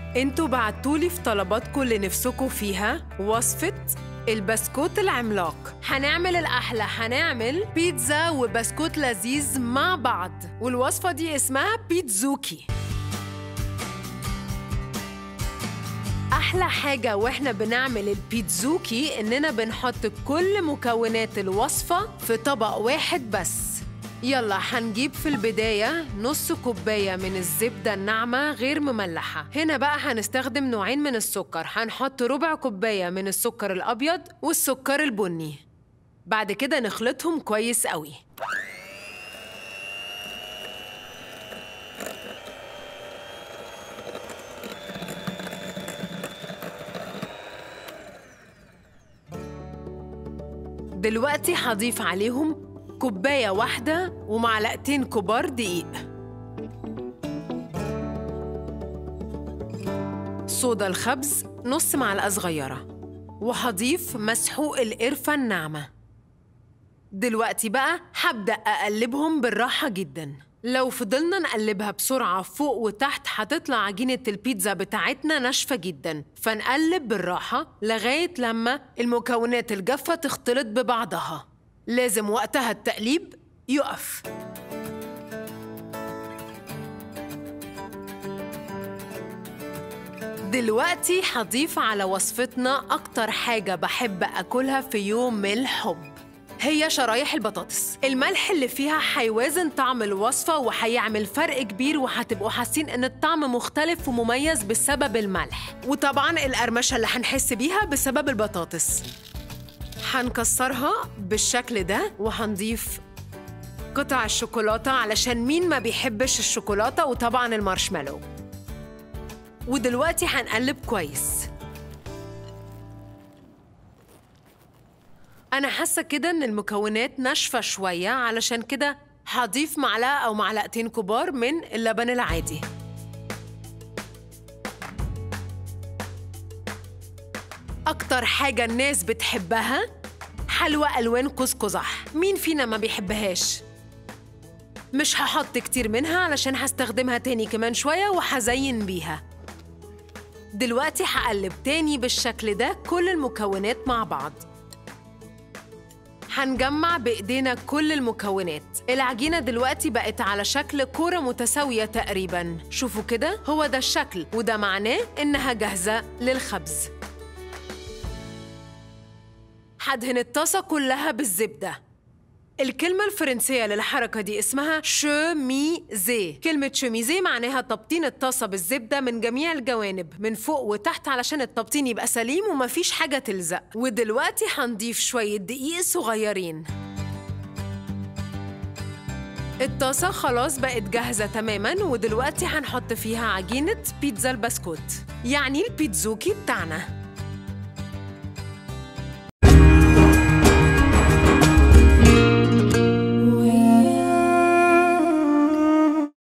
انتوا بعتولي في طلباتكم اللي نفسكم فيها وصفة البسكوت العملاق هنعمل الأحلى هنعمل بيتزا وبسكوت لذيذ مع بعض والوصفة دي اسمها بيتزوكي أحلى حاجة وإحنا بنعمل البيتزوكي إننا بنحط كل مكونات الوصفة في طبق واحد بس يلا هنجيب في البداية نص كوباية من الزبدة الناعمة غير مملحة هنا بقى هنستخدم نوعين من السكر هنحط ربع كوباية من السكر الأبيض والسكر البني بعد كده نخلطهم كويس قوي دلوقتي هضيف عليهم كوباية واحدة ومعلقتين كبار دقيق صودا الخبز نص معلقة صغيرة وهضيف مسحوق القرفة الناعمة دلوقتي بقى هبدأ أقلبهم بالراحة جداً لو فضلنا نقلبها بسرعة فوق وتحت هتطلع عجينة البيتزا بتاعتنا ناشفة جدا فنقلب بالراحة لغاية لما المكونات الجافة تختلط ببعضها لازم وقتها التقليب يقف دلوقتي هضيف على وصفتنا أكتر حاجة بحب أكلها في يوم الحب هي شرايح البطاطس الملح اللي فيها هيوازن طعم الوصفة وهيعمل فرق كبير وهتبقوا حاسين إن الطعم مختلف ومميز بسبب الملح وطبعا القرمشة اللي هنحس بيها بسبب البطاطس هنكسرها بالشكل ده وهنضيف قطع الشوكولاتة علشان مين ما بيحبش الشوكولاتة وطبعا المارشميلو ودلوقتي هنقلب كويس أنا حاسة كده إن المكونات ناشفة شوية علشان كده هضيف معلقة أو معلقتين كبار من اللبن العادي أكتر حاجة الناس بتحبها حلوى ألوان قوس قزح مين فينا ما بيحبهاش؟ مش هحط كتير منها علشان هستخدمها تاني كمان شوية وهزين بيها دلوقتي هقلب تاني بالشكل ده كل المكونات مع بعض هنجمع بإيدينا كل المكونات العجينة دلوقتي بقت على شكل كورة متساوية تقريباً شوفوا كده هو ده الشكل وده معناه إنها جاهزة للخبز هدهن الطاسة كلها بالزبدة الكلمة الفرنسية للحركة دي اسمها شوميزي كلمة شوميزي معناها تبطين الطاسة بالزبدة من جميع الجوانب من فوق وتحت علشان التبطين يبقى سليم ومفيش حاجة تلزق ودلوقتي هنضيف شوية دقيق صغيرين الطاسة خلاص بقت جاهزة تماما ودلوقتي هنحط فيها عجينة بيتزا البسكوت يعني البيتزوكي بتاعنا